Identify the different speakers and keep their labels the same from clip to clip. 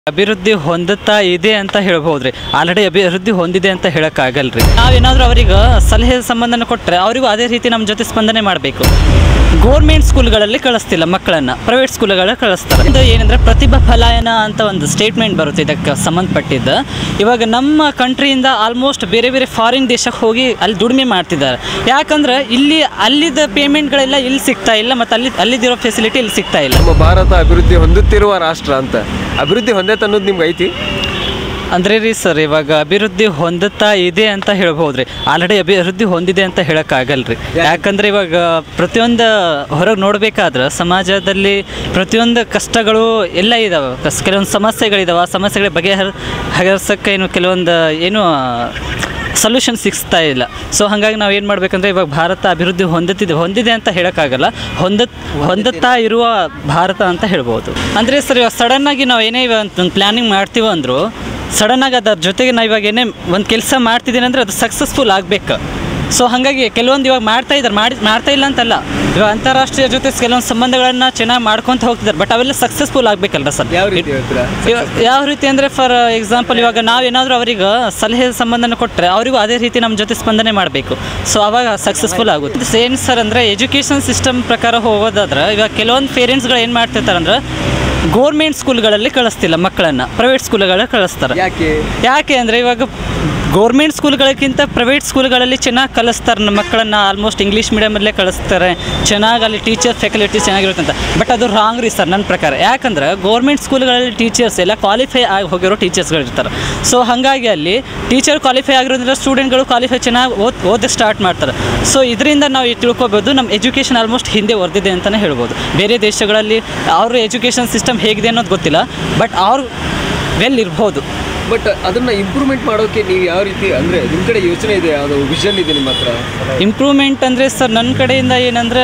Speaker 1: ಅಭಿವೃದ್ಧಿ ಹೊಂದುತ್ತಾ ಇದೆ ಅಂತ ಹೇಳ್ಬೋದ್ರಿ ಆಲ್ರೆಡಿ ಅಭಿವೃದ್ಧಿ ಹೊಂದಿದೆ ಅಂತ ಹೇಳೋಕ್ಕಾಗಲ್ರಿ ನಾವೇನಾದ್ರೂ ಅವ್ರಿಗೆ ಸಲಹೆ ಸಂಬಂಧನ ಕೊಟ್ಟರೆ ಅವರಿಗೂ ಅದೇ ರೀತಿ ನಮ್ಮ ಜೊತೆ ಸ್ಪಂದನೆ ಮಾಡಬೇಕು ಗೋರ್ಮೆಂಟ್ ಸ್ಕೂಲ್ಗಳಲ್ಲಿ ಕಳಿಸ್ತಿಲ್ಲ ಮಕ್ಕಳನ್ನ ಪ್ರೈವೇಟ್ ಸ್ಕೂಲ್ಗಳ ಕಳಿಸ್ತಾರೆ ಇದು ಏನಂದ್ರೆ ಪ್ರತಿಭಾ ಫಲಾಯನ ಅಂತ ಒಂದು ಸ್ಟೇಟ್ಮೆಂಟ್ ಬರುತ್ತೆ ಇದಕ್ಕೆ ಸಂಬಂಧಪಟ್ಟಿದ್ದು ಇವಾಗ ನಮ್ಮ ಕಂಟ್ರಿಯಿಂದ ಆಲ್ಮೋಸ್ಟ್ ಬೇರೆ ಬೇರೆ ಫಾರಿನ್ ದೇಶಕ್ಕೆ ಹೋಗಿ ಅಲ್ಲಿ ದುಡಿಮೆ ಮಾಡ್ತಿದ್ದಾರೆ ಯಾಕಂದ್ರೆ ಇಲ್ಲಿ ಅಲ್ಲಿದ್ದ ಪೇಮೆಂಟ್ಗಳೆಲ್ಲ ಇಲ್ಲಿ ಸಿಗ್ತಾ ಇಲ್ಲ ಮತ್ತು ಅಲ್ಲಿ ಅಲ್ಲಿದ್ದಿರೋ ಫೆಸಿಲಿಟಿ ಇಲ್ಲಿ ಸಿಗ್ತಾ ಇಲ್ಲ
Speaker 2: ನಮ್ಮ ಭಾರತ ಅಭಿವೃದ್ಧಿ ಹೊಂದುತ್ತಿರುವ ರಾಷ್ಟ್ರ ಅಂತ ಅಭಿವೃದ್ಧಿ ಹೊಂದೈತೆ ಅನ್ನೋದು ನಿಮ್ಗೆ ಐತಿ
Speaker 1: ಅಂದ್ರೆ ರೀ ಸರ್ ಇವಾಗ ಅಭಿವೃದ್ಧಿ ಹೊಂದುತ್ತಾ ಇದೆ ಅಂತ ಹೇಳ್ಬೋದ್ರಿ ಆಲ್ರೆಡಿ ಅಭಿವೃದ್ಧಿ ಹೊಂದಿದೆ ಅಂತ ಹೇಳೋಕ್ಕಾಗಲ್ರಿ ಯಾಕಂದ್ರೆ ಇವಾಗ ಪ್ರತಿಯೊಂದು ಹೊರಗೆ ನೋಡ್ಬೇಕಾದ್ರೆ ಸಮಾಜದಲ್ಲಿ ಪ್ರತಿಯೊಂದು ಕಷ್ಟಗಳು ಎಲ್ಲ ಇದಾವೆ ಕಸ್ ಕೆಲವೊಂದು ಸಮಸ್ಯೆಗಳಿದಾವೆ ಆ ಸಮಸ್ಯೆಗಳ ಬಗೆಹರ ಹರಿಸೋಕ್ಕೆ ಏನು ಕೆಲವೊಂದು ಏನು ಸೊಲ್ಯೂಷನ್ ಸಿಗ್ತಾ ಇಲ್ಲ ಸೊ ಹಾಗಾಗಿ ನಾವು ಏನು ಮಾಡ್ಬೇಕಂದ್ರೆ ಇವಾಗ ಭಾರತ ಅಭಿವೃದ್ಧಿ ಹೊಂದುತ್ತಿದೆ ಹೊಂದಿದೆ ಅಂತ ಹೇಳೋಕ್ಕಾಗಲ್ಲ ಹೊಂದ ಹೊಂದುತ್ತಾ ಇರುವ ಭಾರತ ಅಂತ ಹೇಳ್ಬೋದು ಅಂದರೆ ಸರ್ ಇವಾಗ ಸಡನ್ನಾಗಿ ನಾವು ಏನೇ ಇವಾಗ ಒಂದು ಪ್ಲ್ಯಾನಿಂಗ್ ಮಾಡ್ತೀವಿ ಅಂದರೂ ಸಡನ್ನಾಗಿ ಅದರ ಜೊತೆಗೆ ನಾವು ಇವಾಗ ಏನೇ ಒಂದು ಕೆಲಸ ಮಾಡ್ತಿದ್ದೀನಿ ಅಂದರೆ ಅದು ಸಕ್ಸಸ್ಫುಲ್ ಆಗಬೇಕು ಸೊ ಹಾಗಾಗಿ ಕೆಲವೊಂದು ಇವಾಗ ಮಾಡ್ತಾ ಇದ್ದಾರೆ ಮಾಡಿ ಮಾಡ್ತಾ ಇಲ್ಲ ಅಂತಲ್ಲ ಇವಾಗ ಅಂತಾರಾಷ್ಟ್ರೀಯ ಜೊತೆ ಕೆಲವೊಂದು ಸಂಬಂಧಗಳನ್ನು ಚೆನ್ನಾಗಿ ಮಾಡ್ಕೊತ ಹೋಗ್ತಿದ್ದಾರೆ ಬಟ್ ಅವೆಲ್ಲ ಸಕ್ಸಸ್ಫುಲ್ ಆಗಬೇಕಲ್ರ ಸರ್
Speaker 2: ಯಾವ ರೀತಿ ಹೇಳ್ತೀರಾ
Speaker 1: ಇವ- ಯಾವ ರೀತಿ ಅಂದರೆ ಫಾರ್ ಎಕ್ಸಾಂಪಲ್ ಇವಾಗ ನಾವೇನಾದರೂ ಅವ್ರಿಗೆ ಸಲಹೆ ಸಂಬಂಧನ ಕೊಟ್ಟರೆ ಅವರಿಗೂ ಅದೇ ರೀತಿ ನಮ್ಮ ಜೊತೆ ಸ್ಪಂದನೆ ಮಾಡಬೇಕು ಸೊ ಅವಾಗ ಸಕ್ಸಸ್ಫುಲ್ ಆಗುತ್ತೆ ಸೇಮ್ ಸರ್ ಅಂದರೆ ಎಜುಕೇಷನ್ ಸಿಸ್ಟಮ್ ಪ್ರಕಾರ ಹೋಗೋದಾದ್ರೆ ಇವಾಗ ಕೆಲವೊಂದು ಪೇರೆಂಟ್ಸ್ಗಳು ಏನು ಮಾಡ್ತಿರ್ತಾರೆ ಅಂದ್ರೆ ಗೋರ್ಮೆಂಟ್ ಸ್ಕೂಲ್ಗಳಲ್ಲಿ ಕಳಿಸ್ತಿಲ್ಲ ಮಕ್ಕಳನ್ನು ಪ್ರೈವೇಟ್ ಸ್ಕೂಲ್ಗಳಲ್ಲಿ ಕಳಿಸ್ತಾರೆ
Speaker 2: ಯಾಕೆ
Speaker 1: ಯಾಕೆ ಅಂದರೆ ಇವಾಗ ಗೌರ್ಮೆಂಟ್ ಸ್ಕೂಲ್ಗಳಕ್ಕಿಂತ ಪ್ರೈವೇಟ್ ಸ್ಕೂಲ್ಗಳಲ್ಲಿ ಚೆನ್ನಾಗಿ ಕಲಿಸ್ತಾರೆ ನಮ್ಮ ಮಕ್ಕಳನ್ನು ಆಲ್ಮೋಸ್ಟ್ ಇಂಗ್ಲೀಷ್ ಮೀಡಿಯಮಲ್ಲೇ ಕಳಿಸ್ತಾರೆ ಚೆನ್ನಾಗಿ ಅಲ್ಲಿ ಟೀಚರ್ ಫೆಸಿಲಿಟೀಸ್ ಚೆನ್ನಾಗಿರುತ್ತೆ ಅಂತ ಬಟ್ ಅದು ರಾಂಗ್ ರೀ ಸರ್ ನನ್ನ ಪ್ರಕಾರ ಯಾಕಂದ್ರೆ ಗೌರ್ಮೆಂಟ್ ಸ್ಕೂಲ್ಗಳಲ್ಲಿ ಟೀಚರ್ಸ್ ಎಲ್ಲ ಕ್ವಾಲಿಫೈ ಆಗಿ ಹೋಗಿರೋ ಟೀಚರ್ಸ್ಗಳು ಇರ್ತಾರೆ ಸೊ ಹಾಗಾಗಿ ಅಲ್ಲಿ ಟೀಚರ್ ಕ್ವಾಲಿಫೈ ಆಗಿರೋದ್ರಿಂದ ಸ್ಟೂಡೆಂಟ್ಗಳು ಕ್ವಾಲಿಫೈ ಚೆನ್ನಾಗಿ ಓದ್ ಓದಕ್ಕೆ ಸ್ಟಾರ್ಟ್ ಮಾಡ್ತಾರೆ ಸೊ ಇದರಿಂದ ನಾವು ತಿಳ್ಕೊಬೋದು ನಮ್ಮ ಎಜುಕೇಷನ್ ಆಲ್ಮೋಸ್ಟ್ ಹಿಂದೆ ಹೊರದಿದೆ ಅಂತಲೇ ಹೇಳ್ಬೋದು ಬೇರೆ ದೇಶಗಳಲ್ಲಿ ಅವ್ರ ಎಜುಕೇಷನ್ ಸಿಸ್ಟಮ್ ಹೇಗಿದೆ ಅನ್ನೋದು ಗೊತ್ತಿಲ್ಲ ಬಟ್ ಅವ್ರು ವೆಲ್ ಇರ್ಬೋದು
Speaker 2: ಬಟ್ ಅದನ್ನ ಇಂಪ್ರೂವ್ಮೆಂಟ್ ಮಾಡೋಕೆ ನೀವು ಯಾವ ರೀತಿ ಅಂದ್ರೆ ನಿಮ್ಮ ಕಡೆ ಯೋಚನೆ ಇದೆ ಅದು ವಿಷನ್ ಇದೆ ನಿಮ್ಮ ಹತ್ರ
Speaker 1: ಇಂಪ್ರೂವ್ಮೆಂಟ್ ಅಂದರೆ ಸರ್ ನನ್ನ ಕಡೆಯಿಂದ ಏನಂದ್ರೆ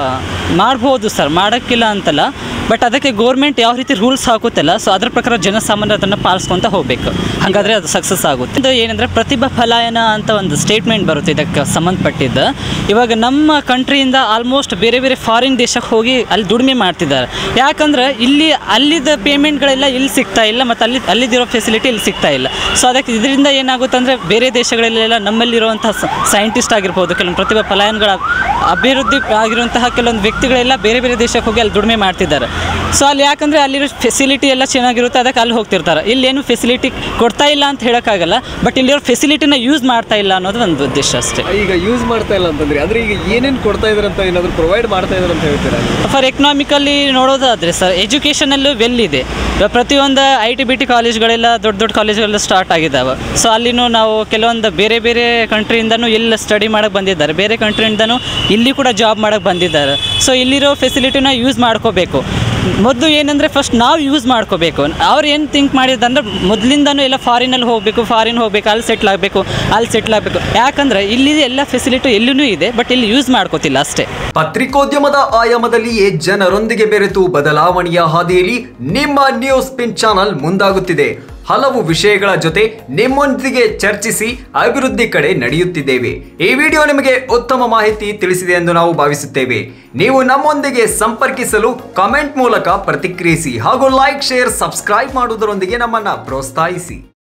Speaker 1: ಮಾಡ್ಬೋದು ಸರ್ ಮಾಡೋಕ್ಕಿಲ್ಲ ಅಂತಲ್ಲ ಬಟ್ ಅದಕ್ಕೆ ಗೋರ್ಮೆಂಟ್ ಯಾವ ರೀತಿ ರೂಲ್ಸ್ ಹಾಕುತ್ತಲ್ಲ ಸೊ ಅದ್ರ ಪ್ರಕಾರ ಜನಸಾಮಾನ್ಯರು ಅದನ್ನು ಪಾಲಿಸ್ಕೊಂತ ಹೋಗಬೇಕು ಹಾಗಾದರೆ ಅದು ಸಕ್ಸಸ್ ಆಗುತ್ತೆ ಇದು ಏನಂದರೆ ಪ್ರತಿಭಾ ಫಲಾಯನ ಅಂತ ಒಂದು ಸ್ಟೇಟ್ಮೆಂಟ್ ಬರುತ್ತೆ ಇದಕ್ಕೆ ಸಂಬಂಧಪಟ್ಟಿದ್ದು ಇವಾಗ ನಮ್ಮ ಕಂಟ್ರಿಯಿಂದ ಆಲ್ಮೋಸ್ಟ್ ಬೇರೆ ಬೇರೆ ಫಾರಿನ್ ದೇಶಕ್ಕೆ ಹೋಗಿ ಅಲ್ಲಿ ದುಡಿಮೆ ಮಾಡ್ತಿದ್ದಾರೆ ಯಾಕಂದ್ರೆ ಇಲ್ಲಿ ಅಲ್ಲಿದ್ದ ಪೇಮೆಂಟ್ಗಳೆಲ್ಲ ಇಲ್ಲಿ ಸಿಗ್ತಾ ಇಲ್ಲ ಮತ್ತು ಅಲ್ಲಿ ಅಲ್ಲಿದ್ದಿರೋ ಫೆಸಿಲಿಟಿ ಇಲ್ಲಿ ಸಿಗ್ತಾ ಇಲ್ಲ ಸೊ ಅದಕ್ಕೆ ಇದರಿಂದ ಏನಾಗುತ್ತೆ ಅಂದರೆ ಬೇರೆ ದೇಶಗಳಲ್ಲೆಲ್ಲ ನಮ್ಮಲ್ಲಿರುವಂತಹ ಸೈಂಟಿಸ್ಟ್ ಆಗಿರ್ಬೋದು ಕೆಲವೊಂದು ಪ್ರತಿಭಾ ಫಲಾಯನಗಳ ಅಭಿವೃದ್ಧಿ ಆಗಿರುವಂತಹ ಕೆಲವೊಂದು ವ್ಯಕ್ತಿಗಳೆಲ್ಲ ಬೇರೆ ಬೇರೆ ದೇಶಕ್ಕೆ ಹೋಗಿ ಅಲ್ಲಿ ದುಡಿಮೆ ಮಾಡ್ತಿದ್ದಾರೆ ಸೊ ಅಲ್ಲಿ ಯಾಕಂದರೆ ಅಲ್ಲಿರೋ ಫೆಸಿಲಿಟಿ ಎಲ್ಲ ಚೆನ್ನಾಗಿರುತ್ತೆ ಅದಕ್ಕೆ ಅಲ್ಲಿ ಹೋಗ್ತಿರ್ತಾರೆ ಇಲ್ಲೇನು ಫೆಸಿಲಿಟಿ ಕೊಡ್ತಾ ಇಲ್ಲ ಅಂತ ಹೇಳೋಕ್ಕಾಗಲ್ಲ ಬಟ್ ಇಲ್ಲಿರೋ ಫೆಸಿಲಿಟಿನ ಯೂಸ್ ಮಾಡ್ತಾ ಇಲ್ಲ ಅನ್ನೋದು ಒಂದು ಉದ್ದೇಶ ಅಷ್ಟೇ
Speaker 2: ಈಗ ಯೂಸ್ ಮಾಡ್ತಾ ಇಲ್ಲ ಅಂತಂದ್ರೆ ಅಂದ್ರೆ ಈಗ ಏನೇನು ಕೊಡ್ತಾ ಇದಾರೆ ಅಂತ ಏನಾದ್ರು ಪ್ರೊವೈಡ್ ಮಾಡ್ತಾ ಇದಾರೆ ಅಂತ ಹೇಳ್ತೀರಾ ನೀವು?
Speaker 1: ಫಾರ್ ಎಕನಾಮಿಕಲಿ ನೋಡೋದಾದರೆ ಸರ್ ಎಜುಕೇಷನಲ್ಲೂ ವೆಲ್ ಇದೆ ಇವಾಗ ಪ್ರತಿಯೊಂದು ಐ ಟಿ ಬಿ ಟಿ ಕಾಲೇಜ್ಗಳೆಲ್ಲ ದೊಡ್ಡ ದೊಡ್ಡ ಕಾಲೇಜ್ಗಳೆಲ್ಲ ಸ್ಟಾರ್ಟ್ ಆಗಿದ್ದಾವೆ ಸೊ ಅಲ್ಲಿನೂ ನಾವು ಕೆಲವೊಂದು ಬೇರೆ ಬೇರೆ ಕಂಟ್ರಿಯಿಂದನೂ ಇಲ್ಲಿ ಸ್ಟಡಿ ಮಾಡೋಕ್ಕೆ ಬಂದಿದ್ದಾರೆ ಬೇರೆ ಕಂಟ್ರಿಯಿಂದನೂ ಇಲ್ಲಿ ಕೂಡ ಜಾಬ್ ಮಾಡೋಕ್ಕೆ ಬಂದಿದ್ದಾರೆ ಸೊ ಇಲ್ಲಿರೋ ಫೆಸಿಲಿಟಿನ ಯೂಸ್ ಮಾಡ್ಕೋಬೇಕು ಮೊದಲು ಏನಂದರೆ ಫಸ್ಟ್ ನಾವು ಯೂಸ್ ಮಾಡ್ಕೋಬೇಕು ಅವ್ರು ಏನು ಥಿಂಕ್ ಮಾಡಿದಂದ್ರೆ ಮೊದಲಿಂದನೂ ಎಲ್ಲ ಫಾರಿನಲ್ಲಿ ಹೋಗಬೇಕು ಫಾರಿನ್ ಹೋಗ್ಬೇಕು ಅಲ್ಲಿ ಸೆಟ್ಲ್ ಆಗಬೇಕು ಅಲ್ಲಿ ಸೆಟ್ಲ್ ಆಗಬೇಕು ಯಾಕಂದರೆ ಇಲ್ಲಿ ಎಲ್ಲ ಫೆಸಿಲಿಟಿ ಎಲ್ಲೂ ಇದೆ ಬಟ್ ಇಲ್ಲಿ ಯೂಸ್ ಮಾಡ್ಕೋತಿಲ್ಲ ಅಷ್ಟೇ
Speaker 3: ಪತ್ರಿಕೋದ್ಯಮದ ಆಯಾಮದಲ್ಲಿಯೇ ಜನರೊಂದಿಗೆ ಬೆರೆತು ಬದಲಾವಣೆಯ ಹಾದಿಯಲ್ಲಿ ನಿಮ್ಮ ನ್ಯೂಸ್ ಪಿನ್ ಚಾನಲ್ ಮುಂದಾಗುತ್ತಿದೆ ಹಲವು ವಿಷಯಗಳ ಜೊತೆ ನಿಮ್ಮೊಂದಿಗೆ ಚರ್ಚಿಸಿ ಅಭಿವೃದ್ಧಿ ಕಡೆ ನಡೆಯುತ್ತಿದ್ದೇವೆ ಈ ವಿಡಿಯೋ ನಿಮಗೆ ಉತ್ತಮ ಮಾಹಿತಿ ತಿಳಿಸಿದೆ ಎಂದು ನಾವು ಭಾವಿಸುತ್ತೇವೆ ನೀವು ನಮ್ಮೊಂದಿಗೆ ಸಂಪರ್ಕಿಸಲು ಕಮೆಂಟ್ ಮೂಲಕ ಪ್ರತಿಕ್ರಿಯಿಸಿ ಹಾಗೂ ಲೈಕ್ ಶೇರ್ ಸಬ್ಸ್ಕ್ರೈಬ್ ಮಾಡುವುದರೊಂದಿಗೆ ನಮ್ಮನ್ನ ಪ್ರೋತ್ಸಾಹಿಸಿ